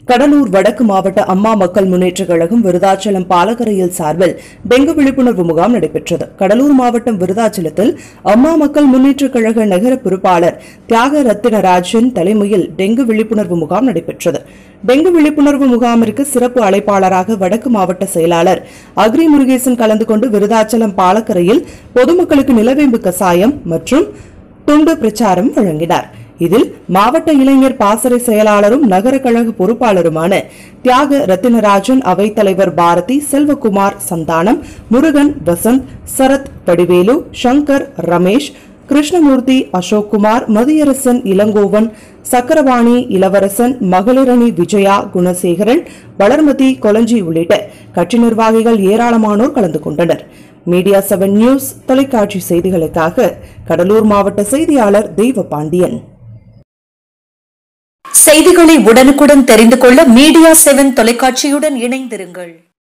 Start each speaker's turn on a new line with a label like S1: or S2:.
S1: கடலூர் வடக்கு மாவட்ட அம்மா மக்கள் முன்னேற்றக் கழகம் விருதாச்சலம் பாலக்கரையில் சார்பில் டெங்கு விழிப்புணர்வு முகாம் நடைபெற்றது கடலூர் மாவட்டம் விருதாச்சலத்தில் அம்மா மக்கள் முன்னேற்றக் கழக நகர பொறுப்பாளர் தியாக ரத்தினராஜன் தலைமையில் டெங்கு விழிப்புணர்வு முகாம் நடைபெற்றது டெங்கு விழிப்புணர்வு முகாமிற்கு சிறப்பு அழைப்பாளராக வடக்கு மாவட்ட செயலாளர் அக்ரி முருகேசன் கலந்து கொண்டு விருதாச்சலம் பாலக்கரையில் பொதுமக்களுக்கு நிலவேம்பு கசாயம் மற்றும் துண்டு பிரச்சாரம் வழங்கினார் இதில் மாவட்ட இளைஞர் பாசறை செயலாளரும் நகர கழக பொறுப்பாளருமான தியாக ரத்தினராஜன் அவைத்தலைவர் பாரதி செல்வகுமார் சந்தானம் முருகன் வசந்த் சரத் வடிவேலு சங்கர் ரமேஷ் கிருஷ்ணமூர்த்தி அசோக்குமார் மதியரசன் இளங்கோவன் சக்கரவாணி இளவரசன் மகளிரணி விஜயா குணசேகரன் வளர்மதி கொலஞ்சி உள்ளிட்ட கட்சி நிர்வாகிகள் ஏராளமானோர் கலந்து கொண்டனர் மீடியா செவன் நியூஸ் தொலைக்காட்சி செய்திகளுக்காக கடலூர் மாவட்ட செய்தியாளர் தெய்வ பாண்டியன்
S2: செய்திகளை உடனுக்குடன் தெரிந்து கொள்ள மீடியா செவன் தொலைக்காட்சியுடன் இணைந்திருங்கள்